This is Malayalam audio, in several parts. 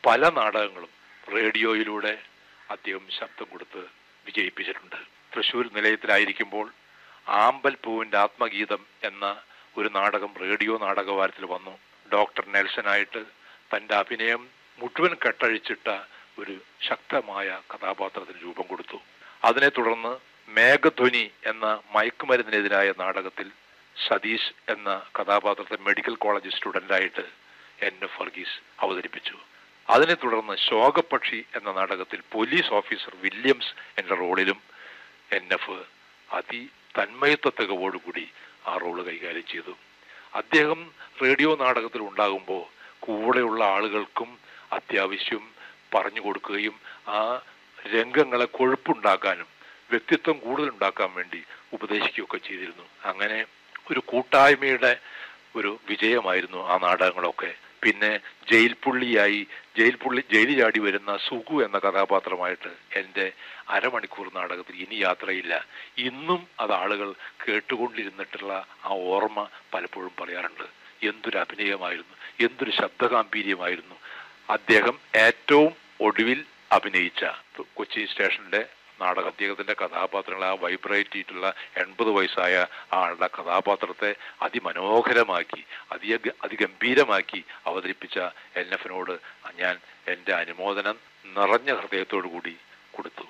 പല നാടകങ്ങളും റേഡിയോയിലൂടെ അദ്ദേഹം ശബ്ദം കൊടുത്ത് വിജയിപ്പിച്ചിട്ടുണ്ട് തൃശ്ശൂർ നിലയത്തിലായിരിക്കുമ്പോൾ ആമ്പൽ പൂവിന്റെ ആത്മഗീതം എന്ന ഒരു നാടകം റേഡിയോ നാടകവാരത്തിൽ വന്നു ഡോക്ടർ നെൽസനായിട്ട് തന്റെ അഭിനയം മുഴുവൻ കെട്ടഴിച്ചിട്ട ഒരു ശക്തമായ കഥാപാത്രത്തിന് രൂപം കൊടുത്തു അതിനെ തുടർന്ന് മേഘധ്വനി എന്ന മയക്കുമരുന്നിനെതിരായ നാടകത്തിൽ സതീഷ് എന്ന കഥാപാത്രത്തെ മെഡിക്കൽ കോളേജ് സ്റ്റുഡന്റായിട്ട് എൻ എഫ് വർഗീസ് അവതരിപ്പിച്ചു അതിനെ തുടർന്ന് ശോകപക്ഷി എന്ന നാടകത്തിൽ പോലീസ് ഓഫീസർ വില്യംസ് എന്ന റോളിലും എൻ എഫ് അതി തന്മയത്വ തികവോടുകൂടി ആ റോള് കൈകാര്യം ചെയ്തു അദ്ദേഹം റേഡിയോ നാടകത്തിൽ ഉണ്ടാകുമ്പോൾ കൂടെയുള്ള ആളുകൾക്കും അത്യാവശ്യം പറഞ്ഞു കൊടുക്കുകയും ആ രംഗങ്ങളെ കൊഴുപ്പുണ്ടാക്കാനും വ്യക്തിത്വം കൂടുതൽ ഉണ്ടാക്കാൻ വേണ്ടി ഉപദേശിക്കുകയൊക്കെ ചെയ്തിരുന്നു അങ്ങനെ ഒരു കൂട്ടായ്മയുടെ ഒരു വിജയമായിരുന്നു ആ നാടകങ്ങളൊക്കെ പിന്നെ ജയിൽ പുള്ളിയായി ജയിൽ പുള്ളി ജയിലിൽ ചാടി വരുന്ന സുഗു എന്ന കഥാപാത്രമായിട്ട് എൻ്റെ അരമണിക്കൂർ നാടകത്തിൽ ഇനി യാത്രയില്ല ഇന്നും അത് ആളുകൾ കേട്ടുകൊണ്ടിരുന്നിട്ടുള്ള ആ ഓർമ്മ പലപ്പോഴും പറയാറുണ്ട് എന്തൊരു അഭിനയമായിരുന്നു എന്തൊരു ശബ്ദഗാംഭീര്യമായിരുന്നു അദ്ദേഹം ഏറ്റവും ഒടുവിൽ അഭിനയിച്ച കൊച്ചി സ്റ്റേഷന്റെ നാടക അദ്ദേഹത്തിന്റെ കഥാപാത്രങ്ങൾ ആ വൈബ്രേറ്റ് ചെയ്തിട്ടുള്ള എൺപത് വയസ്സായ ആളുടെ കഥാപാത്രത്തെ അതിമനോഹരമാക്കി അതി അതിഗംഭീരമാക്കി അവതരിപ്പിച്ച എൻ എഫിനോട് ഞാൻ എൻ്റെ അനുമോദനം നിറഞ്ഞ ഹൃദയത്തോടു കൂടി കൊടുത്തു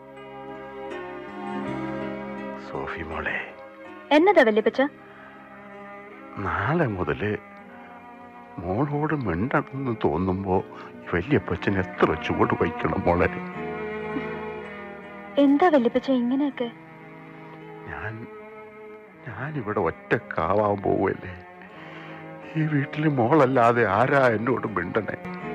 സോഫി മോളെ എന്നതാ വല്യപ്പച്ച നാളെ മുതല് മോളോട് മിണ്ടണമെന്ന് തോന്നുമ്പോ വല്യപ്പച്ചൻ എത്ര ചൂട് വയ്ക്കണം മോളെ എന്താ വല്യപ്പച്ച ഇങ്ങനെയൊക്കെ ഞാൻ ഞാനിവിടെ ഒറ്റക്കാവാൻ പോവല്ലേ ഈ വീട്ടില് മോളല്ലാതെ ആരാ എന്നോട് മിണ്ടണേ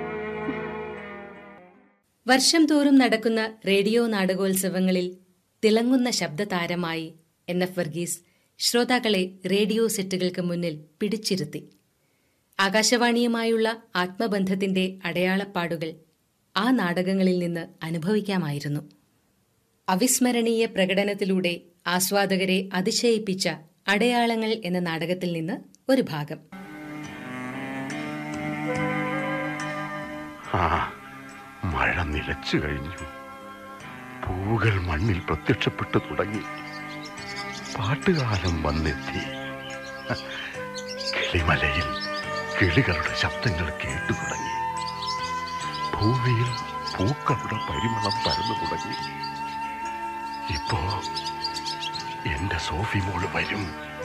വർഷം തോറും നടക്കുന്ന റേഡിയോ നാടകോത്സവങ്ങളിൽ തിളങ്ങുന്ന ശബ്ദതാരമായി എൻ എഫ് വർഗീസ് ശ്രോതാക്കളെ റേഡിയോ സെറ്റുകൾക്ക് മുന്നിൽ പിടിച്ചിരുത്തി ആകാശവാണിയുമായുള്ള ആത്മബന്ധത്തിന്റെ അടയാളപ്പാടുകൾ ആ നാടകങ്ങളിൽ നിന്ന് അനുഭവിക്കാമായിരുന്നു അവിസ്മരണീയ പ്രകടനത്തിലൂടെ ആസ്വാദകരെ അതിശയിപ്പിച്ച അടയാളങ്ങൾ എന്ന നാടകത്തിൽ നിന്ന് ഒരു ഭാഗം ആ മഴ നിലച്ചു കഴിഞ്ഞു പൂകൾ മണ്ണിൽ പ്രത്യക്ഷപ്പെട്ടു തുടങ്ങി പാട്ടുകാലം വന്നെത്തി കിളിമലയിൽ കിളികളുടെ ശബ്ദങ്ങൾ കേട്ടു തുടങ്ങി ഭൂമിയിൽ പൂക്കളുടെ പരിമളം പരന്നു തുടങ്ങി ഇപ്പോ എന്റെ സോഫി മോള് വരും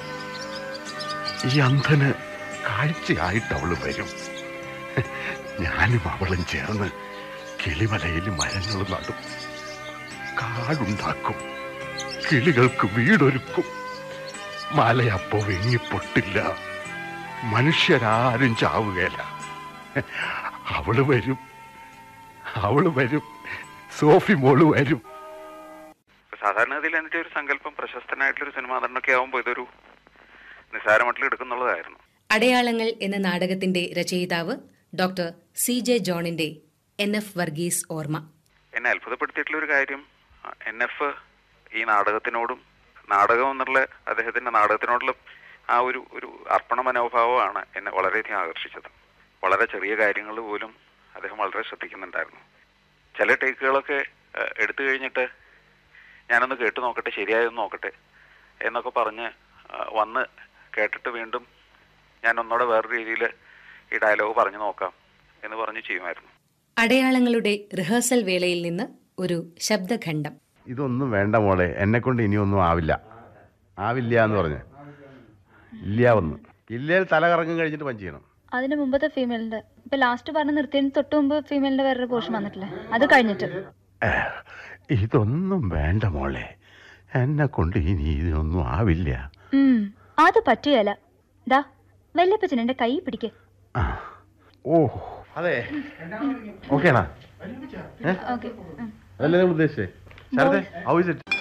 ഈ അന്ധന് കാഴ്ചയായിട്ട് അവള് വരും ഞാനും അവളും ചേർന്ന് കിളിമലയിൽ മരങ്ങൾ നടും കാടുണ്ടാക്കും കിളികൾക്ക് വീടൊരുക്കും മലയപ്പോ വെങ്ങിപ്പൊട്ടില്ല മനുഷ്യരാരും ചാവുകയില്ല അവള് വരും അവള് വരും സോഫി മോള് വരും സാധാരണഗതിയിൽ എൻ്റെ ഒരു സങ്കല്പം പ്രശസ്തനായിട്ടുള്ളൊരു സിനിമാ നടനൊക്കെ ആവുമ്പോൾ ഇതൊരു നിസ്സാരമട്ടിൽ എടുക്കുന്നുള്ളതായിരുന്നു അടയാളങ്ങൾ എന്ന നാടകത്തിന്റെ രചയിതാവ് ഡോക്ടർ സി ജെ ജോണിന്റെ എൻ എഫ് വർഗീസ് ഓർമ്മ എന്നെ അത്ഭുതപ്പെടുത്തിയിട്ടുള്ള ഒരു കാര്യം എൻ എഫ് ഈ നാടകത്തിനോടും നാടകം എന്നുള്ള അദ്ദേഹത്തിന്റെ നാടകത്തിനോടുള്ള ആ ഒരു ഒരു അർപ്പണ മനോഭാവമാണ് എന്നെ വളരെയധികം ആകർഷിച്ചത് വളരെ ചെറിയ കാര്യങ്ങൾ പോലും അദ്ദേഹം വളരെ ശ്രദ്ധിക്കുന്നുണ്ടായിരുന്നു ചില ടേക്കുകളൊക്കെ ഏഹ്, എടുത്തു കഴിഞ്ഞിട്ട് ഞാനൊന്ന് കേട്ടു നോക്കട്ടെ ശരിയായൊന്ന് നോക്കട്ടെ എന്നൊക്കെ പറഞ്ഞ് ആ, വന്ന് കേട്ടിട്ട് വീണ്ടും ഞാൻ ഒന്നുകൂടെ വേറെ രീതിയിൽ ഈ ഡയലോഗ് പറഞ്ഞു നോക്കാം എന്ന് പറഞ്ഞ് ചെയ്യുമായിരുന്നു അടയാളങ്ങളുടെ റിഹേഴ്സൽ വേളയിൽ നിന്ന് ഒരു ശബ്ദഖണ്ഡം ഇതൊന്നും വേണ്ട മോളെ എന്നെ കൊണ്ട് ഇനിയൊന്നും ആവില്ല ആവില്ല എന്ന് പറഞ്ഞ് ഇല്ല ഒന്ന് ഇല്ലയിൽ തല കറങ്ങും കഴിഞ്ഞിട്ട് പഞ്ച് ചെയ്യണം അതിന് മുമ്പത്തെ ഫീമെയിലിന്റെ ഇപ്പൊ ലാസ്റ്റ് പറഞ്ഞ നിർത്തിയതിന് തൊട്ട് മുമ്പ് ഫീമെയിലിന്റെ വേറൊരു പോർഷൻ വന്നിട്ടില്ലേ അത് കഴിഞ്ഞിട്ട് ഏ, ഇതൊന്നും വേണ്ട മോളെ എന്നെ കൊണ്ട് ഇനി ഇതിനൊന്നും ആവില്ല ഉം അത് പറ്റുകയല്ല ദാ വല്യപ്പച്ചൻ എന്റെ കൈ പിടിക്ക് ആ. ഓ അതെ ഓക്കേണാ ഓക്കെ അതല്ലേ നിങ്ങൾ ഉദ്ദേശിച്ചേ ശരത്തെ ഹൗ ഇസ് ഇറ്റ്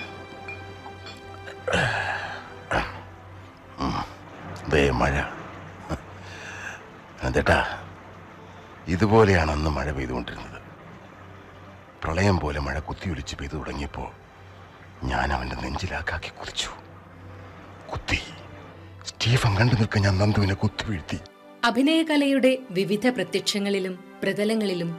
ദേ മഴ അതേട്ടാ ഇതുപോലെയാണ് അന്ന് മഴ പെയ്തുകൊണ്ടിരുന്നത് പ്രളയം പോലെ മഴ കുത്തിയൊലിച്ച് പെയ്തു തുടങ്ങിയപ്പോൾ ഞാൻ അവൻ്റെ നെഞ്ചിലാക്കാക്കി കുതിച്ചു കുത്തി സ്റ്റീഫൻ കണ്ടു നിൽക്കാൻ ഞാൻ നന്ദുവിനെ കുത്തി വീഴ്ത്തി അഭിനയകലയുടെ വിവിധ പ്രത്യക്ഷങ്ങളിലും പ്രതലങ്ങളിലും